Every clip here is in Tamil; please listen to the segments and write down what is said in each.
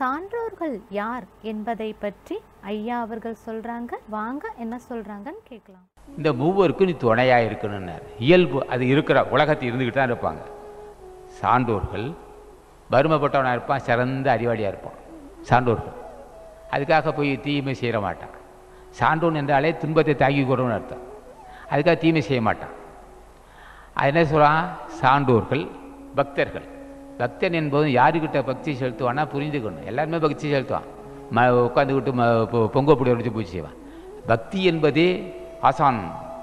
சான்றோர்கள் யார் என்பதை பற்றி ஐயா அவர்கள் சொல்றாங்க வாங்க என்ன சொல்றாங்கன்னு கேட்கலாம் இந்த மூவருக்கும் நீ துணையாக இருக்கணும்னார் இயல்பு அது இருக்கிற உலகத்தில் இருந்துக்கிட்டு தான் இருப்பாங்க சான்றோர்கள் வறுமைப்பட்டவனாக இருப்பான் சிறந்த அறிவாளியாக இருப்பான் சான்றோர்கள் அதுக்காக போய் தீமை செய்ய மாட்டான் சான்றோன் என்றாலே துன்பத்தை தாங்கி கொடுன்னு அர்த்தம் அதுக்காக தீமை செய்ய மாட்டான் அது என்ன சொல்கிறான் சான்றோர்கள் பக்தர்கள் பக்தன் என்பதும் யாருக்கிட்ட பக்தி செலுத்துவான்னா புரிந்துக்கணும் எல்லாருமே பக்தி செலுத்துவான் ம உட்காந்துக்கிட்டு ம பொ- பொங்க பொடி உடைச்சு பூச்சி செய்வான் பக்தி என்பதே ஆசான்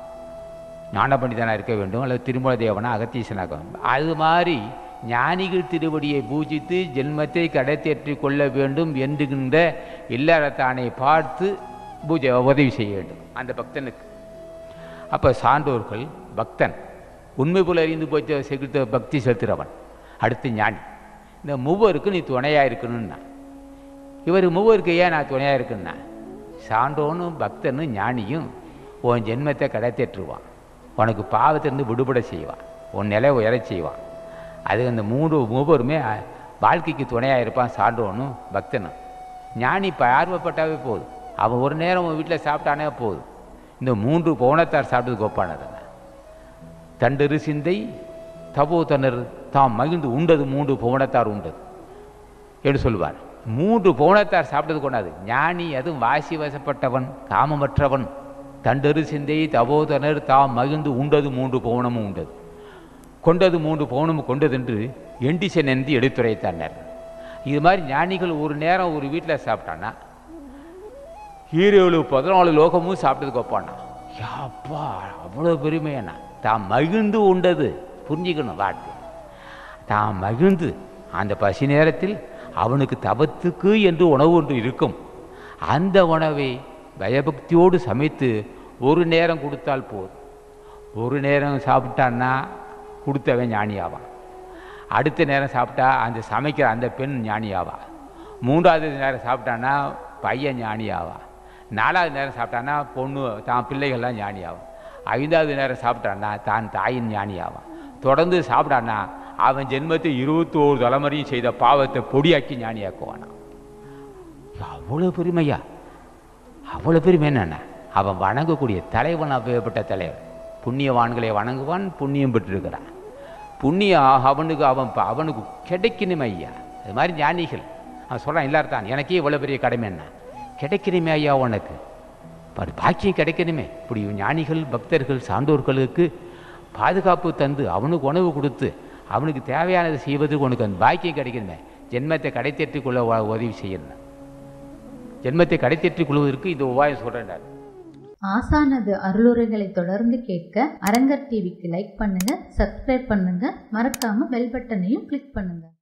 ஞான பண்டிதனாக இருக்க வேண்டும் அல்லது திருமல தேவனா அகத்தீசனாக வேண்டும் அது மாதிரி ஞானிகள் திருவடியை பூஜித்து ஜென்மத்தை கடைத்தேற்றி கொள்ள வேண்டும் என்கின்ற இல்லறத்தானை பார்த்து பூஜை உதவி செய்ய வேண்டும் அந்த பக்தனுக்கு அப்போ சான்றோர்கள் பக்தன் உண்மை போல அறிந்து போச்சு செலுத்த பக்தி செலுத்துகிறவன் அடுத்து ஞானி இந்த மூவருக்கு நீ துணையாக இருக்கணும்னா இவர் மூவருக்கு ஏன் நான் துணையாக இருக்குன்னா சான்றோனும் பக்தனும் ஞானியும் உன் ஜென்மத்தை கடத்தேற்றுவான் உனக்கு பாவத்திலிருந்து விடுபட செய்வான் உன் நிலை உயரச் செய்வான் அது அந்த மூன்று மூவருமே அஹ், வாழ்க்கைக்கு துணையாக இருப்பான் சான்றோனும் பக்தனும் ஞானி பார்வைப்பட்டாவே போதும் அவன் ஒரு நேரம் உன் வீட்டில் சாப்பிட்டானே போதும் இந்த மூன்று பவுனத்தார் சாப்பிட்டது கோப்பானதுங்க தண்டரு சிந்தை தபோ தன்னர் தாம் மகிழ்ந்து உண்டது மூன்று பவுனத்தார் உண்டது என்று சொல்வார் மூன்று பவுனத்தார் சாப்பிட்டது கொண்டாது ஞானி அதுவும் வாசி வசப்பட்டவன் காமமற்றவன் தண்டரு சிந்தை தபோதனர் தாம் மகிழ்ந்து உண்டது மூன்று பவுனமும் உண்டது கொண்டது மூன்று பவுனமும் கொண்டதென்று எண்டிசன் என்று எடுத்துரைத்தார் இது மாதிரி ஞானிகள் ஒரு நேரம் ஒரு வீட்டில் சாப்பிட்டான்னா ஈரேழு பதினாலு லோகமும் சாப்பிட்டதுக்கு ஒப்பானா யாப்பா அவ்வளோ பெருமையாண்ணா தான் மகிழ்ந்து உண்டது புரிஞ்சுக்கணும் வார்த்தை தான் மகிழ்ந்து அந்த பசி நேரத்தில் அவனுக்கு தபத்துக்கு என்று உணவு ஒன்று இருக்கும் அந்த உணவை பயபக்தியோடு சமைத்து ஒரு நேரம் கொடுத்தால் போதும் ஒரு நேரம் சாப்பிட்டான்னா கொடுத்தவன் ஞானியாவான் அடுத்த நேரம் சாப்பிட்டா அந்த சமைக்கிற அந்த பெண் ஞானியாவா மூன்றாவது நேரம் சாப்பிட்டான்னா பையன் ஞானியாவா நாலாவது நேரம் சாப்பிட்டான்னா பொண்ணு தான் பிள்ளைகள்லாம் ஞானியாகும் ஐந்தாவது நேரம் சாப்பிட்டான்னா தான் தாயின் ஞானியாவான் தொடர்ந்து சாப்பிட்டான்னா அவன் ஜென்மத்தை இருபத்தோரு தலைமுறையும் செய்த பாவத்தை பொடியாக்கி ஞானியாக்குவானா அவ்வளோ பெருமையா அவ்வளோ பெருமை என்னென்ன அவன் வணங்கக்கூடிய தலைவன் அப்பேற்பட்ட தலைவன் புண்ணியவான்களை வணங்குவான் புண்ணியம் பெற்றிருக்கிறான் புண்ணியம் அவனுக்கு அவன் ப- அவனுக்கு கிடைக்கணுமே ஐயா அது மாதிரி ஞானிகள் அவன் சொல்கிறான் எல்லார்தான் எனக்கே இவ்வளோ பெரிய கடமை என்ன கிடைக்கணுமே ஐயா உனக்கு பாரு பாக்கியம் கிடைக்கணுமே இப்படி ஞானிகள் பக்தர்கள் சான்றோர்களுக்கு பாதுகாப்பு தந்து அவனுக்கு உணவு கொடுத்து அவனுக்கு தேவையானதை செய்வதற்கு உனக்கு அந்த பாக்கியம் கிடைக்கணுமே ஜென்மத்தை கடைத்தேற்றிக் கொள்ள உ- உதவி செய்யணும் ஜென்மத்தை கடைத்தேற்றிக் கொள்வதற்கு இந்த உபாயம் சொல்கிறேன் ஆசானது அருளுரைகளை தொடர்ந்து கேட்க அரங்கர் டிவிக்கு லைக் பண்ணுங்க சப்ஸ்கிரைப் பண்ணுங்க மறக்காம பெல் பட்டனையும் கிளிக் பண்ணுங்க